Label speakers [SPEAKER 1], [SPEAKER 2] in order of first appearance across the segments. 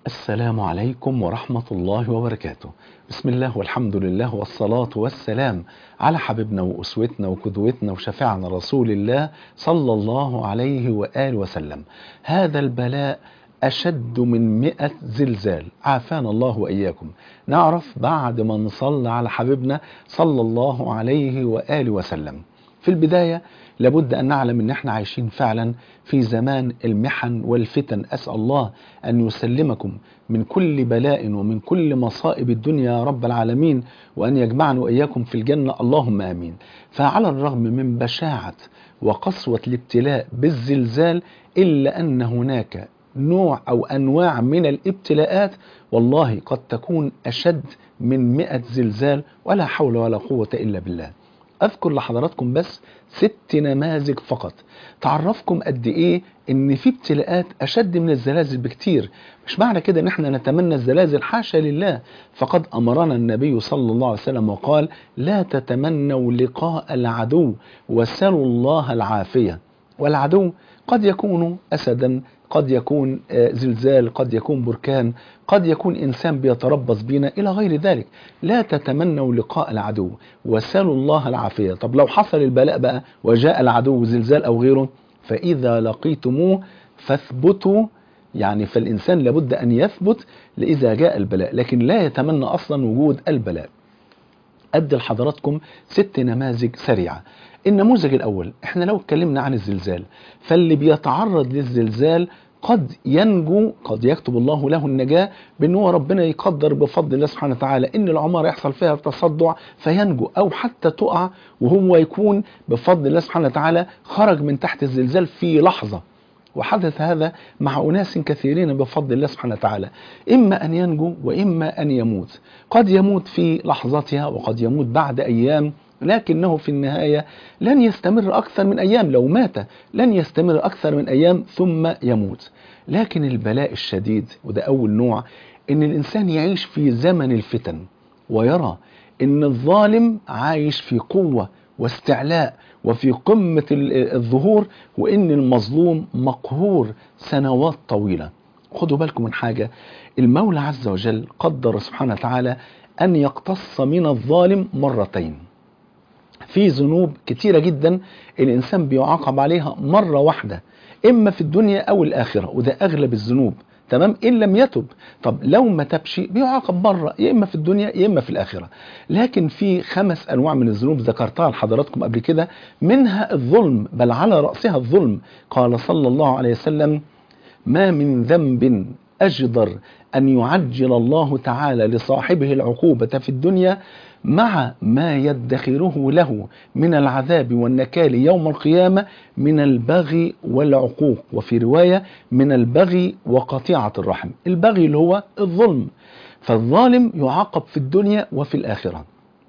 [SPEAKER 1] السلام عليكم ورحمة الله وبركاته بسم الله والحمد لله والصلاة والسلام على حبيبنا وأسوتنا وقدوتنا وشفيعنا رسول الله صلى الله عليه وآله وسلم هذا البلاء أشد من مئة زلزال عافانا الله وإياكم نعرف بعد ما نصلي على حبيبنا صلى الله عليه وآله وسلم في البداية لابد أن نعلم أن احنا عايشين فعلا في زمان المحن والفتن أسأل الله أن يسلمكم من كل بلاء ومن كل مصائب الدنيا يا رب العالمين وأن يجمعنا وإياكم في الجنة اللهم آمين فعلى الرغم من بشاعة وقسوة الابتلاء بالزلزال إلا أن هناك نوع أو أنواع من الابتلاءات والله قد تكون أشد من مئة زلزال ولا حول ولا قوة إلا بالله اذكر لحضراتكم بس ست نماذج فقط تعرفكم قد ايه ان في ابتلاءات اشد من الزلازل بكتير مش معنى كده ان احنا نتمنى الزلازل حاشا لله فقد امرنا النبي صلى الله عليه وسلم وقال لا تتمنوا لقاء العدو وسلوا الله العافيه والعدو قد يكون اسدا قد يكون زلزال قد يكون بركان قد يكون إنسان بيتربص بنا إلى غير ذلك لا تتمنوا لقاء العدو وسلوا الله العافية طب لو حصل البلاء بقى وجاء العدو زلزال أو غيره فإذا لقيتموه فاثبتوا يعني فالإنسان لابد أن يثبت إذا جاء البلاء لكن لا يتمنى أصلا وجود البلاء أدي لحضراتكم ست نماذج سريعة النموذج الأول احنا لو اتكلمنا عن الزلزال فاللي بيتعرض للزلزال قد ينجو قد يكتب الله له النجاة بأن هو ربنا يقدر بفضل الله سبحانه وتعالى أن العمارة يحصل فيها تصدع فينجو أو حتى تقع وهو يكون بفضل الله سبحانه وتعالى خرج من تحت الزلزال في لحظة وحدث هذا مع أناس كثيرين بفضل الله سبحانه وتعالى إما أن ينجو وإما أن يموت قد يموت في لحظتها وقد يموت بعد أيام لكنه في النهاية لن يستمر أكثر من أيام لو مات لن يستمر أكثر من أيام ثم يموت لكن البلاء الشديد وده أول نوع إن الإنسان يعيش في زمن الفتن ويرى إن الظالم عايش في قوة واستعلاء وفي قمة الظهور وإن المظلوم مقهور سنوات طويلة خدوا بالكم من حاجة المولى عز وجل قدر سبحانه وتعالى أن يقتص من الظالم مرتين في ذنوب كتيرة جدا الإنسان بيعاقب عليها مرة واحدة إما في الدنيا أو الآخرة وده أغلب الذنوب تمام إن لم يتب طب لو ما تبش بيعاقب مرة يا إما في الدنيا يا إما في الآخرة لكن في خمس أنواع من الذنوب ذكرتها لحضراتكم قبل كده منها الظلم بل على رأسها الظلم قال صلى الله عليه وسلم ما من ذنب أجدر أن يعجل الله تعالى لصاحبه العقوبة في الدنيا مع ما يدخره له من العذاب والنكال يوم القيامة من البغي والعقوق وفي رواية من البغي وقطيعة الرحم البغي اللي هو الظلم فالظالم يعاقب في الدنيا وفي الآخرة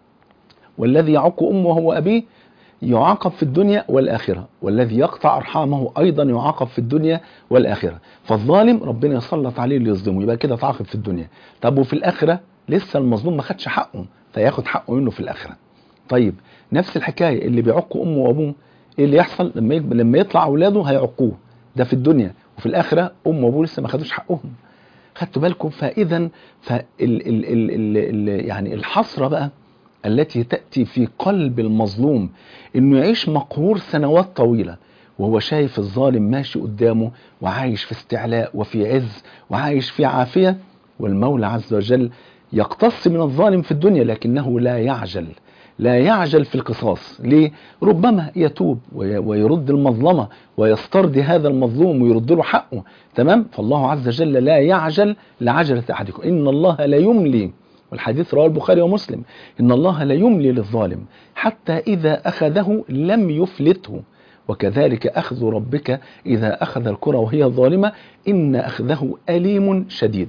[SPEAKER 1] والذي يعق أمه وهو أبيه يعاقب في الدنيا والآخرة والذي يقطع أرحامه أيضا يعاقب في الدنيا والآخرة فالظالم ربنا يسلط عليه اللي يظلمه يبقى كده تعاقب في الدنيا طب وفي الآخرة لسه المظلوم ما خدش حقه فياخد حقه منه في الآخرة طيب نفس الحكاية اللي بيعق أمه وأبوه إيه اللي يحصل لما لما يطلع أولاده هيعقوه ده في الدنيا وفي الآخرة أمه وأبوه لسه ما خدوش حقهم خدتوا بالكم فإذا فال ال ال ال ال يعني الحسرة بقى التي تأتي في قلب المظلوم انه يعيش مقهور سنوات طويلة وهو شايف الظالم ماشي قدامه وعايش في استعلاء وفي عز وعايش في عافية والمولى عز وجل يقتص من الظالم في الدنيا لكنه لا يعجل لا يعجل في القصاص ليه؟ ربما يتوب ويرد المظلمة ويسترضي هذا المظلوم ويرد له حقه تمام؟ فالله عز وجل لا يعجل لعجلة أحدكم إن الله لا يملي والحديث رواه البخاري ومسلم إن الله لا يملي للظالم حتى إذا أخذه لم يفلته وكذلك أخذ ربك إذا أخذ الكرة وهي ظالمة إن أخذه أليم شديد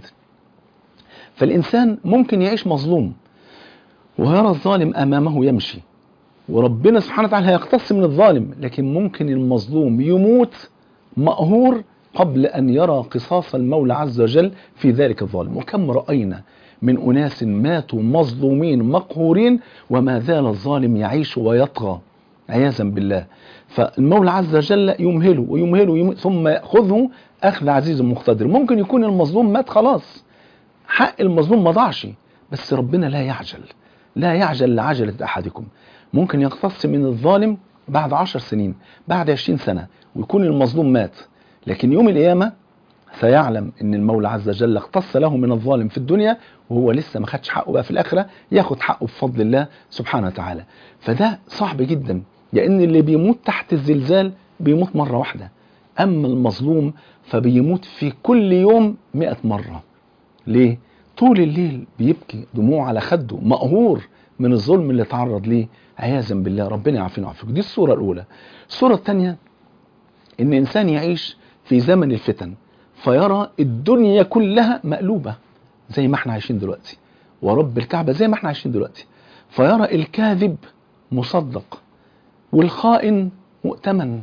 [SPEAKER 1] فالإنسان ممكن يعيش مظلوم ويرى الظالم أمامه يمشي وربنا سبحانه وتعالى هيقتص من الظالم لكن ممكن المظلوم يموت مقهور قبل أن يرى قصاص المولى عز وجل في ذلك الظالم وكم رأينا من أناس ماتوا مظلومين مقهورين وما زال الظالم يعيش ويطغى عياذا بالله فالمولى عز وجل يمهله ويمهله ويمهله ثم يأخذه أخذ عزيز مقتدر ممكن يكون المظلوم مات خلاص حق المظلوم ما ضاعش بس ربنا لا يعجل لا يعجل لعجلة أحدكم ممكن يقتص من الظالم بعد عشر سنين بعد عشرين سنة ويكون المظلوم مات لكن يوم القيامة سيعلم ان المولى عز وجل اقتص له من الظالم في الدنيا وهو لسه ما خدش حقه بقى في الاخره ياخد حقه بفضل الله سبحانه وتعالى فده صعب جدا لان اللي بيموت تحت الزلزال بيموت مره واحده اما المظلوم فبيموت في كل يوم مئة مره ليه طول الليل بيبكي دموع على خده مقهور من الظلم اللي تعرض ليه عياذا بالله ربنا يعافينا ويعافيكم دي الصوره الاولى الصوره الثانيه ان انسان يعيش في زمن الفتن فيرى الدنيا كلها مقلوبة زي ما احنا عايشين دلوقتي ورب الكعبة زي ما احنا عايشين دلوقتي فيرى الكاذب مصدق والخائن مؤتمن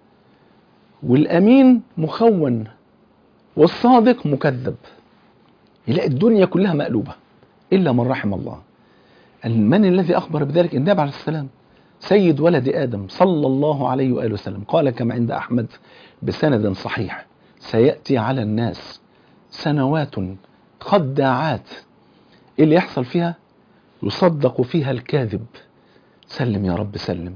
[SPEAKER 1] والأمين مخون والصادق مكذب يلاقي الدنيا كلها مقلوبة إلا من رحم الله من الذي أخبر بذلك النبي عليه السلام سيد ولد آدم صلى الله عليه وآله وسلم قال كما عند أحمد بسند صحيح سيأتي على الناس سنوات خداعات ايه اللي يحصل فيها يصدق فيها الكاذب سلم يا رب سلم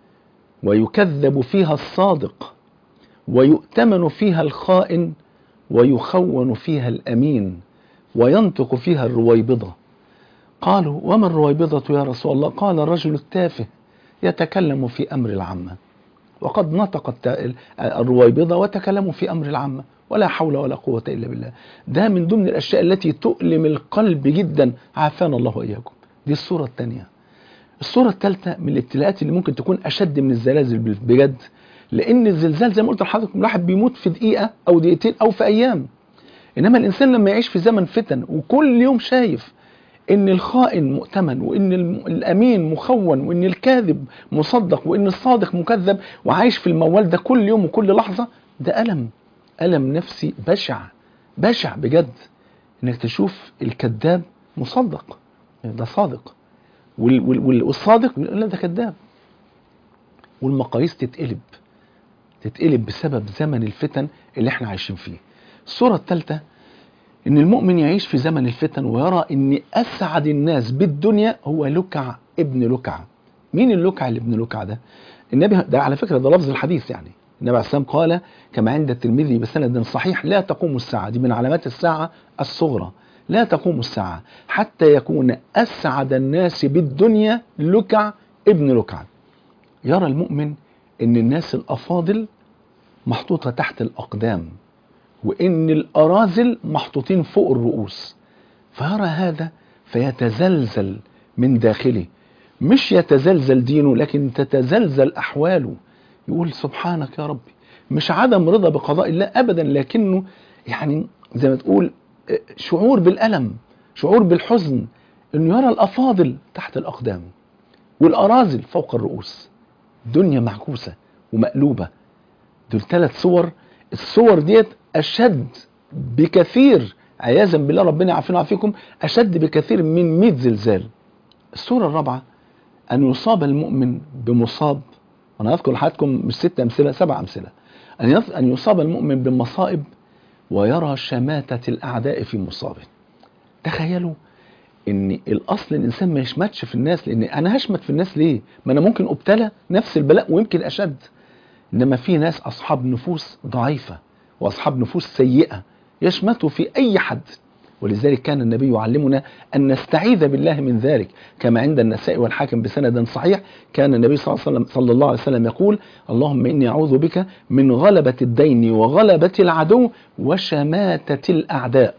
[SPEAKER 1] ويكذب فيها الصادق ويؤتمن فيها الخائن ويخون فيها الأمين وينطق فيها الرويبضة قالوا وما الرويبضة يا رسول الله قال الرجل التافه يتكلم في أمر العامة وقد نطق الرويبضة وتكلموا في أمر العامة ولا حول ولا قوة إلا بالله ده من ضمن الأشياء التي تؤلم القلب جدا عافانا الله وإياكم دي الصورة الثانية الصورة الثالثة من الابتلاءات اللي ممكن تكون أشد من الزلازل بجد لأن الزلزال زي ما قلت لحضراتكم الواحد بيموت في دقيقة أو دقيقتين أو في أيام إنما الإنسان لما يعيش في زمن فتن وكل يوم شايف ان الخائن مؤتمن وان الامين مخون وان الكاذب مصدق وان الصادق مكذب وعايش في الموال ده كل يوم وكل لحظه ده الم الم نفسي بشع بشع بجد انك تشوف الكذاب مصدق ده صادق والصادق لا ده كذاب والمقاييس تتقلب تتقلب بسبب زمن الفتن اللي احنا عايشين فيه الصوره الثالثه ان المؤمن يعيش في زمن الفتن ويرى ان اسعد الناس بالدنيا هو لكع ابن لكع مين اللكع اللي ابن لكع ده النبي ده على فكره ده لفظ الحديث يعني النبي عليه السلام قال كما عند الترمذي بسند صحيح لا تقوم الساعه دي من علامات الساعه الصغرى لا تقوم الساعه حتى يكون اسعد الناس بالدنيا لكع ابن لكع يرى المؤمن ان الناس الافاضل محطوطه تحت الاقدام وان الاراذل محطوطين فوق الرؤوس فيرى هذا فيتزلزل من داخله مش يتزلزل دينه لكن تتزلزل احواله يقول سبحانك يا ربي مش عدم رضا بقضاء الله ابدا لكنه يعني زي ما تقول شعور بالالم شعور بالحزن انه يرى الافاضل تحت الاقدام والاراذل فوق الرؤوس دنيا معكوسه ومقلوبه دول ثلاث صور الصور ديت اشد بكثير عياذا بالله ربنا يعافينا ويعافيكم اشد بكثير من 100 زلزال الصوره الرابعه ان يصاب المؤمن بمصاب وانا اذكر لحضراتكم مش ست امثله سبع امثله ان ان يصاب المؤمن بمصائب ويرى شماته الاعداء في مصابه تخيلوا ان الاصل الانسان ما يشمتش في الناس لان انا هشمت في الناس ليه ما انا ممكن ابتلى نفس البلاء ويمكن اشد انما في ناس اصحاب نفوس ضعيفه واصحاب نفوس سيئه يشمتوا في اي حد ولذلك كان النبي يعلمنا ان نستعيذ بالله من ذلك كما عند النساء والحاكم بسند صحيح كان النبي صلى الله عليه وسلم صلى الله عليه وسلم يقول اللهم اني اعوذ بك من غلبة الدين وغلبة العدو وشماتة الاعداء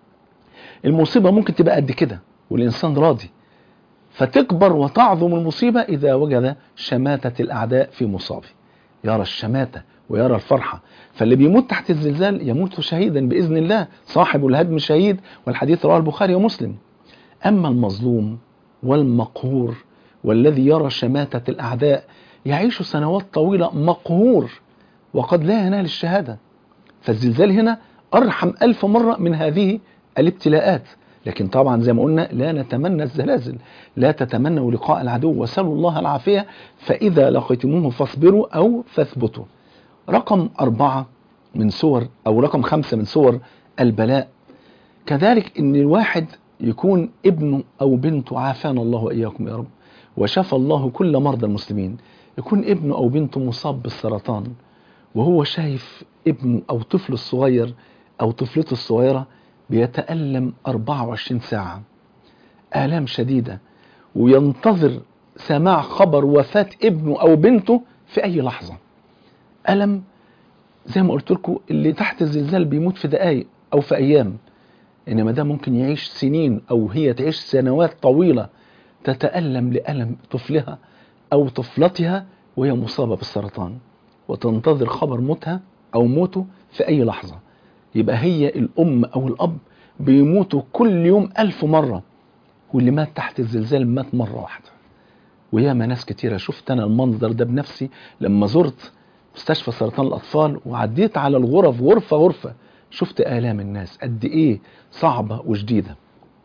[SPEAKER 1] المصيبة ممكن تبقى قد كده والانسان راضي فتكبر وتعظم المصيبة اذا وجد شماتة الاعداء في مصابه يرى الشماتة ويرى الفرحة فاللي بيموت تحت الزلزال يموت شهيدا بإذن الله صاحب الهدم شهيد والحديث رواه البخاري ومسلم أما المظلوم والمقهور والذي يرى شماتة الأعداء يعيش سنوات طويلة مقهور وقد لا ينال الشهادة فالزلزال هنا أرحم ألف مرة من هذه الابتلاءات لكن طبعا زي ما قلنا لا نتمنى الزلازل لا تتمنوا لقاء العدو وسلوا الله العافية فإذا لقيتموه فاصبروا أو فاثبتوا رقم أربعة من صور أو رقم خمسة من صور البلاء كذلك ان الواحد يكون ابنه او بنته عافانا الله واياكم يا رب وشفى الله كل مرضى المسلمين يكون ابنه او بنته مصاب بالسرطان وهو شايف ابنه او طفله الصغير او طفلته الصغيره بيتالم 24 ساعه الام شديده وينتظر سماع خبر وفاه ابنه او بنته في اي لحظه الم زي ما قلت لكم اللي تحت الزلزال بيموت في دقائق او في ايام انما ده ممكن يعيش سنين او هي تعيش سنوات طويله تتالم لالم طفلها او طفلتها وهي مصابه بالسرطان وتنتظر خبر موتها او موته في اي لحظه يبقى هي الام او الاب بيموتوا كل يوم ألف مره واللي مات تحت الزلزال مات مره واحده وياما ناس كتيره شفت انا المنظر ده بنفسي لما زرت مستشفى سرطان الاطفال وعديت على الغرف غرفه غرفه شفت آلام الناس قد إيه صعبة وشديدة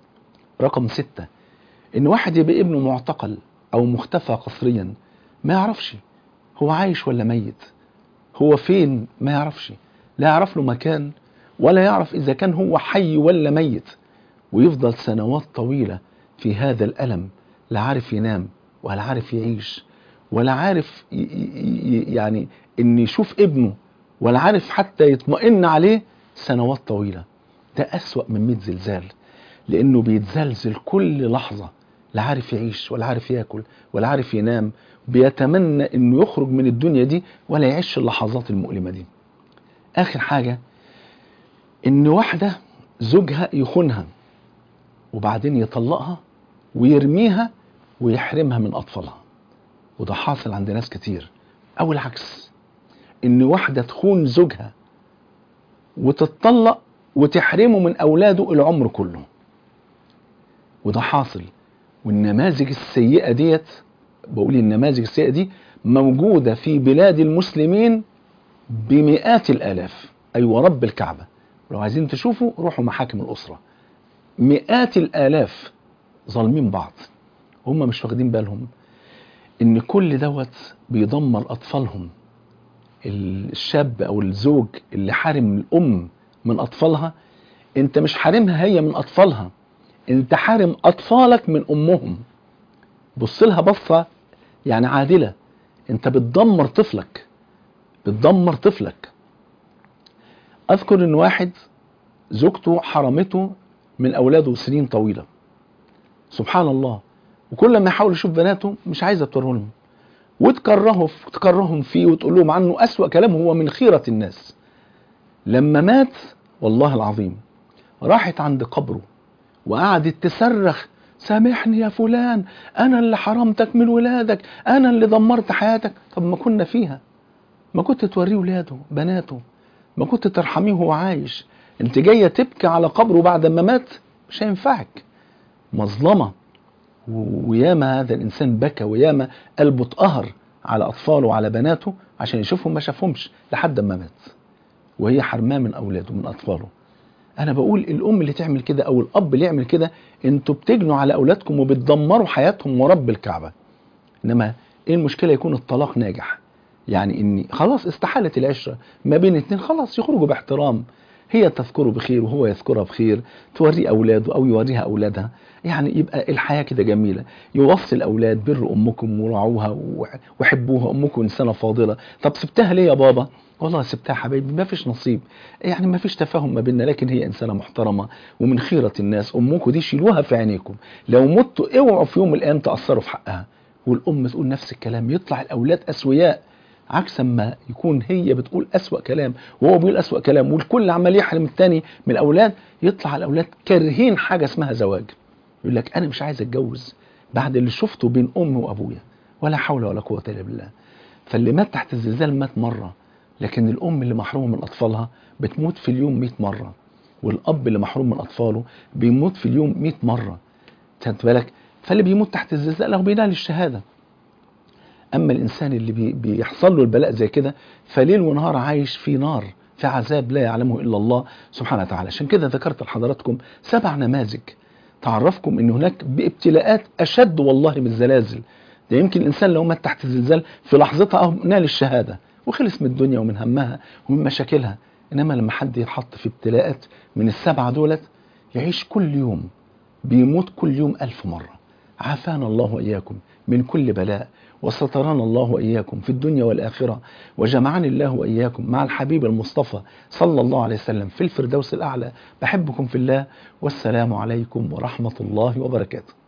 [SPEAKER 1] رقم ستة إن واحد يبقى ابنه معتقل أو مختفى قسريا ما يعرفش هو عايش ولا ميت هو فين ما يعرفش لا يعرف له مكان ولا يعرف إذا كان هو حي ولا ميت ويفضل سنوات طويلة في هذا الألم لا عارف ينام ولا عارف يعيش ولا عارف يعني إن يشوف ابنه ولا عارف حتى يطمئن عليه سنوات طويلة ده أسوأ من 100 زلزال لأنه بيتزلزل كل لحظة لا عارف يعيش ولا عارف ياكل ولا عارف ينام بيتمنى انه يخرج من الدنيا دي ولا يعيش اللحظات المؤلمة دي اخر حاجة ان واحدة زوجها يخونها وبعدين يطلقها ويرميها ويحرمها من اطفالها وده حاصل عند ناس كتير او العكس ان واحدة تخون زوجها وتتطلق وتحرمه من اولاده العمر كله وده حاصل والنماذج السيئة ديت بقول النماذج السيئة دي موجودة في بلاد المسلمين بمئات الآلاف أيوة رب الكعبة لو عايزين تشوفوا روحوا محاكم الأسرة مئات الآلاف ظالمين بعض هم مش واخدين بالهم إن كل دوت بيدمر أطفالهم الشاب أو الزوج اللي حارم الأم من أطفالها أنت مش حارمها هي من أطفالها أنت حارم أطفالك من أمهم بص لها بصة يعني عادلة أنت بتدمر طفلك بتدمر طفلك أذكر إن واحد زوجته حرمته من أولاده سنين طويلة سبحان الله وكل ما يحاول يشوف بناته مش عايزة توريه لهم وتكرهه تكرههم فيه وتقول لهم عنه أسوأ كلام هو من خيرة الناس لما مات والله العظيم راحت عند قبره وقعدت تصرخ سامحني يا فلان انا اللي حرمتك من ولادك انا اللي دمرت حياتك طب ما كنا فيها ما كنت توريه ولاده بناته ما كنت ترحميه وهو عايش انت جايه تبكي على قبره بعد ما مات مش هينفعك مظلمه وياما هذا الانسان بكى وياما قلبه اتقهر على اطفاله وعلى بناته عشان يشوفهم ما شافهمش لحد ما مات وهي حرماه من اولاده من اطفاله انا بقول الام اللي تعمل كده او الاب اللي يعمل كده انتوا بتجنوا على اولادكم وبتدمروا حياتهم ورب الكعبه انما ايه المشكله يكون الطلاق ناجح يعني اني خلاص استحالت العشره ما بين اتنين خلاص يخرجوا باحترام هي تذكره بخير وهو يذكرها بخير توريه اولاده او يوريها اولادها يعني يبقى الحياه كده جميله يوصي الاولاد بر امكم وراعوها وحبوها امكم انسانه فاضله طب سبتها ليه يا بابا والله سبتها حبايبي ما فيش نصيب يعني ما فيش تفاهم ما بيننا لكن هي انسانه محترمه ومن خيره الناس امكم دي شيلوها في عينيكم لو متوا اوعوا في يوم من الايام تاثروا في حقها والام تقول نفس الكلام يطلع الاولاد اسوياء عكس ما يكون هي بتقول أسوأ كلام وهو بيقول أسوأ كلام والكل عمال يحرم التاني من الأولاد يطلع الأولاد كارهين حاجة اسمها زواج يقول لك أنا مش عايز أتجوز بعد اللي شفته بين أمي وأبويا ولا حول ولا قوة إلا بالله فاللي مات تحت الزلزال مات مرة لكن الأم اللي محرومة من أطفالها بتموت في اليوم 100 مرة والأب اللي محروم من أطفاله بيموت في اليوم 100 مرة خدت بالك فاللي بيموت تحت الزلزال هو بينال الشهادة اما الانسان اللي بي بيحصل له البلاء زي كده فليل ونهار عايش في نار في عذاب لا يعلمه الا الله سبحانه وتعالى عشان كده ذكرت لحضراتكم سبع نماذج تعرفكم ان هناك ابتلاءات اشد والله من الزلازل ده يمكن الانسان لو مات تحت الزلزال في لحظتها أهو نال الشهاده وخلص من الدنيا ومن همها ومن مشاكلها انما لما حد يتحط في ابتلاءات من السبعه دولت يعيش كل يوم بيموت كل يوم ألف مرة عافانا الله وإياكم من كل بلاء وسترانا الله وإياكم في الدنيا والآخرة وجمعني الله وإياكم مع الحبيب المصطفى صلى الله عليه وسلم في الفردوس الأعلى بحبكم في الله والسلام عليكم ورحمة الله وبركاته